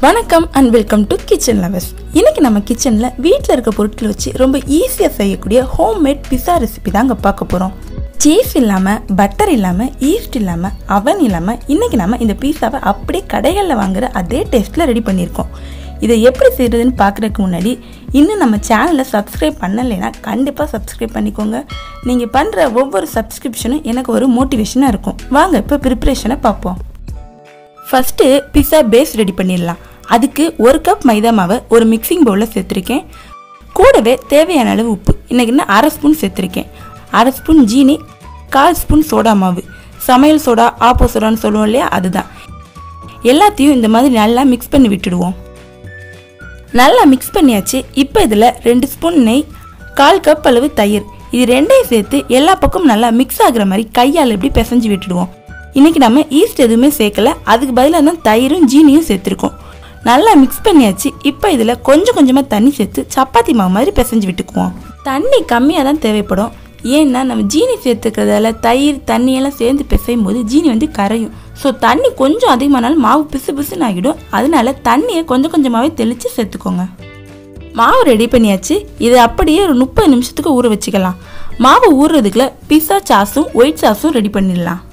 வணக்கம் and welcome to kitchen lovers இன்னைக்கு நம்ம கிச்சனில் வீட்டில் இருக்க பொருட்களை வச்சு ரொம்ப ஈஸியாக செய்யக்கூடிய ஹோம்மேட் பிஸா ரெசிபி தாங்க பார்க்க போகிறோம் சீஸ் இல்லாமல் பட்டர் இல்லாமல் ஈஸ்ட் இல்லாமல் அவன் இல்லாமல் இன்னைக்கு நம்ம இந்த பீஸாவை அப்படியே கடைகளில் வாங்குற அதே டேஸ்ட்டில் ரெடி பண்ணியிருக்கோம் இதை எப்படி செய்கிறதுன்னு பார்க்குறதுக்கு முன்னாடி இன்னும் நம்ம சேனலை சப்ஸ்கிரைப் பண்ணலைன்னா கண்டிப்பாக சப்ஸ்கிரைப் பண்ணிக்கோங்க நீங்கள் பண்ணுற ஒவ்வொரு சப்ஸ்கிரிப்ஷனும் எனக்கு ஒரு மோட்டிவேஷனாக இருக்கும் வாங்க இப்போ ப்ரிப்பரேஷனை பார்ப்போம் ஃபஸ்ட்டு பிஸா பேஸ் ரெடி பண்ணிடலாம் அதுக்கு ஒரு கப் மைதா மாவை ஒரு மிக்சிங் பவுலில் சேர்த்துருக்கேன் கூடவே தேவையான அளவு உப்பு இன்றைக்கி நான் அரை ஸ்பூன் சேர்த்துருக்கேன் அரை ஸ்பூன் ஜீனி கால் ஸ்பூன் சோடா மாவு சமையல் சோடா ஆப்போ சோடான்னு சொல்லுவோம் இல்லையா அதுதான் எல்லாத்தையும் இந்த மாதிரி நல்லா மிக்ஸ் பண்ணி விட்டுடுவோம் நல்லா மிக்ஸ் பண்ணியாச்சு இப்போ இதில் ரெண்டு ஸ்பூன் நெய் கால் கப் அளவு தயிர் இது ரெண்டையும் சேர்த்து எல்லா பக்கமும் நல்லா மிக்ஸ் ஆகுற மாதிரி கையால் எப்படி பிசைஞ்சு விட்டுடுவோம் இன்னைக்கு நம்ம ஈஸ்ட் எதுவுமே சேர்க்கல அதுக்கு பதிலாக தான் தயிரும் ஜீனியும் சேர்த்துருக்கோம் நல்லா மிக்ஸ் பண்ணியாச்சு இப்போ இதில் கொஞ்சம் கொஞ்சமாக தண்ணி சேர்த்து சப்பாத்தி மாவு மாதிரி பிசைஞ்சு விட்டுக்குவோம் தண்ணி கம்மியாக தான் தேவைப்படும் ஏன்னா நம்ம ஜீனி சேர்த்துக்கிறதால தயிர் தண்ணியெல்லாம் சேர்ந்து பிசையும் போது ஜீனி வந்து கரையும் ஸோ தண்ணி கொஞ்சம் அதிகமானாலும் மாவு பிசு பிசுன்னு ஆகிடும் அதனால தண்ணியை கொஞ்சம் கொஞ்சமாகவே தெளித்து சேர்த்துக்கோங்க மாவு ரெடி பண்ணியாச்சு இதை அப்படியே ஒரு முப்பது நிமிஷத்துக்கு ஊற வச்சுக்கலாம் மாவு ஊறுறதுக்குள்ள பிஸா சாஸும் ஒயிட் சாஸும் ரெடி பண்ணிடலாம்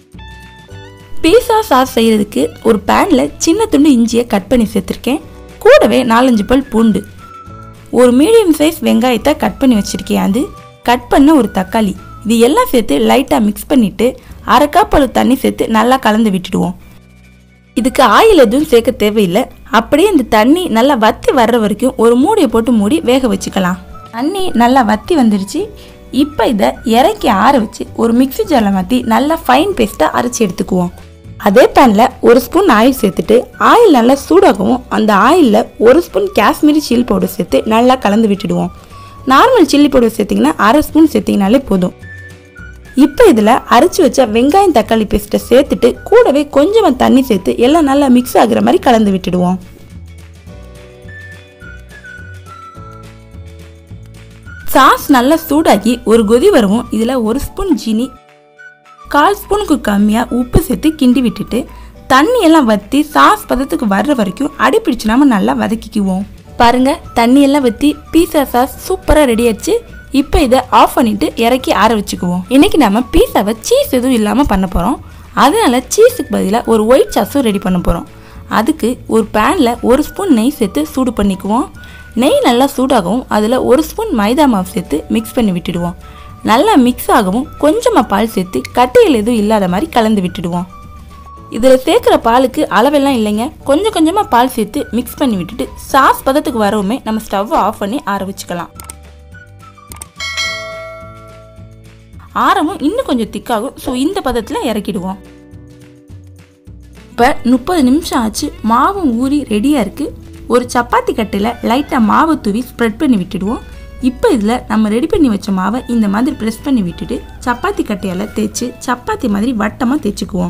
பீஸா சாஸ் செய்கிறதுக்கு ஒரு பேனில் சின்ன துண்டு இஞ்சியை கட் பண்ணி சேர்த்துருக்கேன் கூடவே நாலஞ்சு பல் பூண்டு ஒரு மீடியம் சைஸ் வெங்காயத்தை கட் பண்ணி வச்சுருக்கேன் அது கட் பண்ண ஒரு தக்காளி இது எல்லாம் சேர்த்து லைட்டாக மிக்ஸ் பண்ணிவிட்டு அரை கப் அளவு தண்ணி சேர்த்து நல்லா கலந்து விட்டுடுவோம் இதுக்கு ஆயில் எதுவும் சேர்க்க தேவையில்லை அப்படியே இந்த தண்ணி நல்லா வத்தி வர்ற வரைக்கும் ஒரு மூடியை போட்டு மூடி வேக வச்சுக்கலாம் தண்ணி நல்லா வத்தி வந்துருச்சு இப்போ இதை இறக்கி ஆற வச்சு ஒரு மிக்ஸி ஜாரில் மாற்றி நல்லா ஃபைன் பேஸ்ட்டாக அரைச்சி எடுத்துக்குவோம் அதே பேனில் ஒரு ஸ்பூன் ஆயில் சேர்த்துட்டு ஆயில் நல்லா சூடாகவும் அந்த ஆயிலில் ஒரு ஸ்பூன் காஷ்மீரி சில்லி பவுடர் சேர்த்து நல்லா கலந்து விட்டுடுவோம் நார்மல் சில்லி பவுடர் சேர்த்திங்கன்னா அரை ஸ்பூன் சேர்த்திங்கனாலே போதும் இப்போ இதில் அரைச்சி வச்ச வெங்காயம் தக்காளி பேஸ்ட்டை சேர்த்துட்டு கூடவே கொஞ்சமாக தண்ணி சேர்த்து எல்லாம் நல்லா மிக்ஸ் ஆகுற மாதிரி கலந்து விட்டுடுவோம் சாஸ் நல்லா சூடாக்கி ஒரு கொதி வரவும் இதில் ஒரு ஸ்பூன் ஜீனி கால் ஸ்பூனுக்கு கம்மியாக உப்பு சேர்த்து கிண்டி விட்டுட்டு தண்ணி எல்லாம் வற்றி சாஸ் பதத்துக்கு வர்ற வரைக்கும் அடி பிடிச்சினாம நல்லா வதக்கிக்குவோம் பாருங்க தண்ணி எல்லாம் வற்றி பீஸா சாஸ் சூப்பராக ரெடி ஆச்சு இப்போ இதை ஆஃப் பண்ணிட்டு இறக்கி ஆற வச்சுக்குவோம் இன்னைக்கு நம்ம பீஸாவை சீஸ் எதுவும் இல்லாமல் பண்ண போகிறோம் அதனால சீஸுக்கு பதிலாக ஒரு ஒயிட் சாஸும் ரெடி பண்ண போகிறோம் அதுக்கு ஒரு பேனில் ஒரு ஸ்பூன் நெய் சேர்த்து சூடு பண்ணிக்குவோம் நெய் நல்லா சூடாகவும் அதில் ஒரு ஸ்பூன் மைதா மாவு சேர்த்து மிக்ஸ் பண்ணி விட்டுடுவோம் நல்லா மிக்ஸ் ஆகவும் கொஞ்சமாக பால் சேர்த்து கட்டையில் எதுவும் இல்லாத மாதிரி கலந்து விட்டுடுவோம் இதில் சேர்க்குற பாலுக்கு அளவெல்லாம் இல்லைங்க கொஞ்சம் கொஞ்சமாக பால் சேர்த்து மிக்ஸ் பண்ணி விட்டுட்டு சாஸ் பதத்துக்கு வரவுமே நம்ம ஸ்டவ்வை ஆஃப் பண்ணி ஆற வச்சுக்கலாம் ஆரமும் இன்னும் கொஞ்சம் திக்காகும் ஸோ இந்த பதத்தில் இறக்கிடுவோம் இப்போ முப்பது நிமிஷம் ஆச்சு மாவும் ஊறி ரெடியாக இருக்குது ஒரு சப்பாத்தி கட்டையில் லைட்டாக மாவை தூவி ஸ்ப்ரெட் பண்ணி விட்டுடுவோம் இப்போ இதில் நம்ம ரெடி பண்ணி வச்ச மாவை இந்த மாதிரி ப்ரெஸ் பண்ணி விட்டுட்டு சப்பாத்தி கட்டையால் தேய்ச்சி சப்பாத்தி மாதிரி வட்டமாக தேய்ச்சிக்குவோம்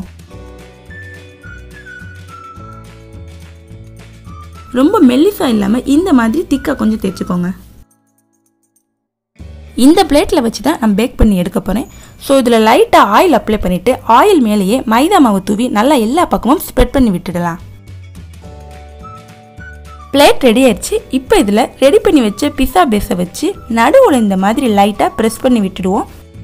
ரொம்ப மெல்லிசா இல்லாமல் இந்த மாதிரி திக்காக கொஞ்சம் தேய்ச்சிக்கோங்க இந்த பிளேட்டில் வச்சு தான் நான் பேக் பண்ணி எடுக்க போகிறேன் ஸோ இதில் லைட்டாக ஆயில் அப்ளை பண்ணிவிட்டு ஆயில் மேலேயே மைதா மாவு தூவி நல்லா எல்லா பக்கமும் ஸ்ப்ரெட் பண்ணி விட்டுடலாம் பிளேட் ரெடி ஆயிடுச்சு இப்போ இதில் ரெடி பண்ணி வச்ச பிஸா பேஸை வச்சு நடுவில் இந்த மாதிரி லைட்டாக ப்ரெஸ் பண்ணி விட்டுடுவோம்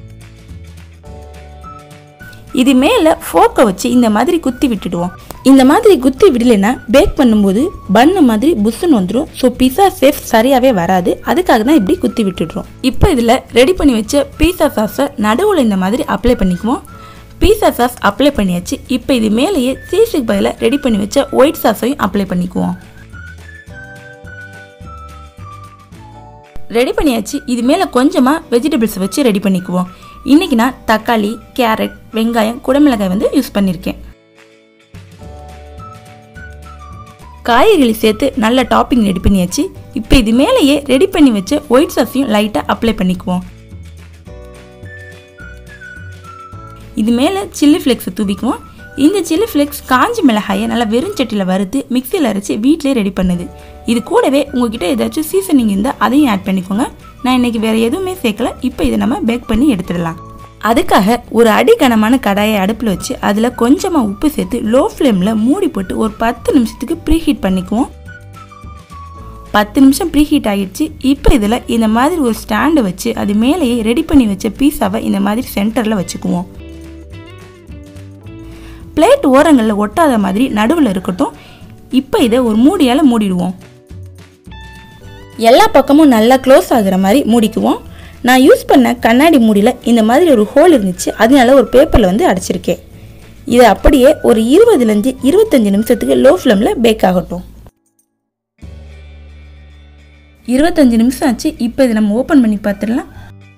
இது மேலே ஃபோக்கை வச்சு இந்த மாதிரி குத்தி விட்டுடுவோம் இந்த மாதிரி குத்தி விடலைன்னா பேக் பண்ணும்போது பண்ணு மாதிரி புஷ்ஷுன்னு வந்துடும் ஸோ பிஸா சேஃப் சரியாகவே வராது அதுக்காக தான் இப்படி குத்தி விட்டுடுறோம் இப்போ இதில் ரெடி பண்ணி வச்ச பீஸா சாஸை நடுவில் இந்த மாதிரி அப்ளை பண்ணிக்குவோம் பீஸா சாஸ் அப்ளை பண்ணியாச்சு இப்போ இது மேலேயே சீஸுக்கு பதிலாக ரெடி பண்ணி வச்ச ஒயிட் சாஸையும் அப்ளை பண்ணிக்குவோம் ரெடி பண்ணியாச்சு இது மேலே கொஞ்சமாக வெஜிடபிள்ஸ் வச்சு ரெடி பண்ணிக்குவோம் இன்றைக்கி நான் தக்காளி கேரட் வெங்காயம் குடமிளகாய் வந்து யூஸ் பண்ணியிருக்கேன் காய்கறி சேர்த்து நல்ல டாப்பிங் ரெடி பண்ணியாச்சு இப்போ இது மேலேயே ரெடி பண்ணி வச்ச ஒயிட் சாஸையும் லைட்டாக அப்ளை பண்ணிக்குவோம் இது மேலே சில்லி ஃப்ளெக்ஸை தூவிக்குவோம் இந்த சில்லி ஃப்ளெக்ஸ் காஞ்சி மிளகாயை நல்லா வெறும் சட்டியில் வறுத்து மிக்சியில் அரைச்சி வீட்டிலே ரெடி பண்ணுது இது கூடவே உங்ககிட்ட ஏதாச்சும் சீசனிங் இருந்தால் அதையும் ஆட் பண்ணிக்கோங்க நான் இன்றைக்கி வேறு எதுவுமே சேர்க்கல இப்போ இதை நம்ம பேக் பண்ணி எடுத்துடலாம் அதுக்காக ஒரு அடி கனமான கடாயை அடுப்பில் வச்சு அதில் கொஞ்சமாக உப்பு சேர்த்து லோ ஃப்ளேமில் மூடி போட்டு ஒரு பத்து நிமிஷத்துக்கு ப்ரீ ஹீட் பண்ணிக்குவோம் பத்து நிமிஷம் ப்ரீ ஹீட் ஆகிடுச்சு இப்போ இதில் இந்த மாதிரி ஒரு ஸ்டாண்டு வச்சு அது மேலேயே ரெடி பண்ணி வச்ச பீஸாவை இந்த மாதிரி சென்டரில் வச்சுக்குவோம் பிளேட் ஓரங்களில் ஒட்டாத மாதிரி நடுவில் இருக்கட்டும் இப்போ இதை ஒரு மூடியால் மூடிடுவோம் எல்லா பக்கமும் நல்லா க்ளோஸ் ஆகுற மாதிரி மூடிக்குவோம் நான் யூஸ் பண்ண கண்ணாடி மூடியில் இந்த மாதிரி ஒரு ஹோல் இருந்துச்சு அதனால ஒரு பேப்பரில் வந்து அடைச்சிருக்கேன் இதை அப்படியே ஒரு இருபதுலேருந்து இருபத்தஞ்சி நிமிஷத்துக்கு லோ ஃப்ளேமில் பேக் ஆகட்டும் இருபத்தஞ்சி நிமிஷம் ஆச்சு இப்போ இதை நம்ம ஓப்பன் பண்ணி பார்த்துடலாம்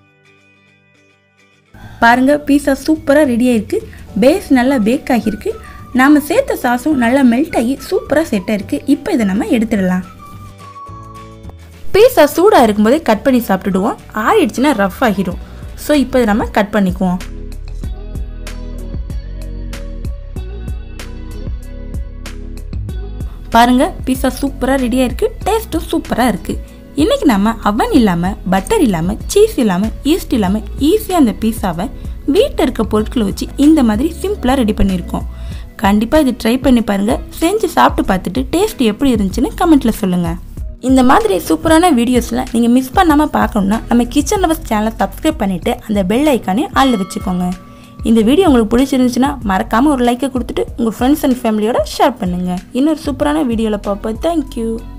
பாருங்க பீஸா சூப்பராக ரெடி ஆயிருக்கு பேஸ் நல்லா பேக் ஆகியிருக்கு நாம் சேர்த்த சாஸும் நல்லா மெல்ட் ஆகி சூப்பராக செட் ஆயிருக்கு இப்போ இதை நம்ம எடுத்துடலாம் பீஸா சூடாக இருக்கும்போதே கட் பண்ணி சாப்பிட்டுடுவோம் ஆறிடுச்சுன்னா ரஃப் ஆகிடும் ஸோ இப்போ இதை நம்ம கட் பண்ணிக்குவோம் பாருங்க பீஸா சூப்பராக ரெடியாக இருக்குது டேஸ்ட்டும் சூப்பராக இருக்குது இன்றைக்கி நம்ம அவன் இல்லாமல் பட்டர் இல்லாமல் சீஸ் இல்லாமல் ஈஸ்ட் இல்லாமல் ஈஸியாக அந்த பீஸாவை வீட்டில் இருக்க பொருட்களை வச்சு இந்த மாதிரி சிம்பிளாக ரெடி பண்ணியிருக்கோம் கண்டிப்பாக இது ட்ரை பண்ணி பாருங்கள் செஞ்சு சாப்பிட்டு பார்த்துட்டு டேஸ்ட் எப்படி இருந்துச்சுன்னு கமெண்ட்டில் சொல்லுங்கள் இந்த மாதிரி சூப்பரான வீடியோஸ்லாம் நீங்கள் மிஸ் பண்ணாமல் பார்க்கணுன்னா நம்ம கிச்சன் லவர்ஸ் சேனலை சப்ஸ்கிரைப் பண்ணிவிட்டு அந்த பெல் ஐக்கானே ஆளில் வச்சுக்கோங்க இந்த வீடியோ உங்களுக்கு பிடிச்சிருந்துச்சுன்னா மறக்காமல் ஒரு லைக்கை கொடுத்துட்டு உங்கள் ஃப்ரெண்ட்ஸ் அண்ட் ஃபேமிலியோட ஷேர் பண்ணுங்கள் இன்னொரு சூப்பரான வீடியோவில் பார்ப்போம் தேங்க்யூ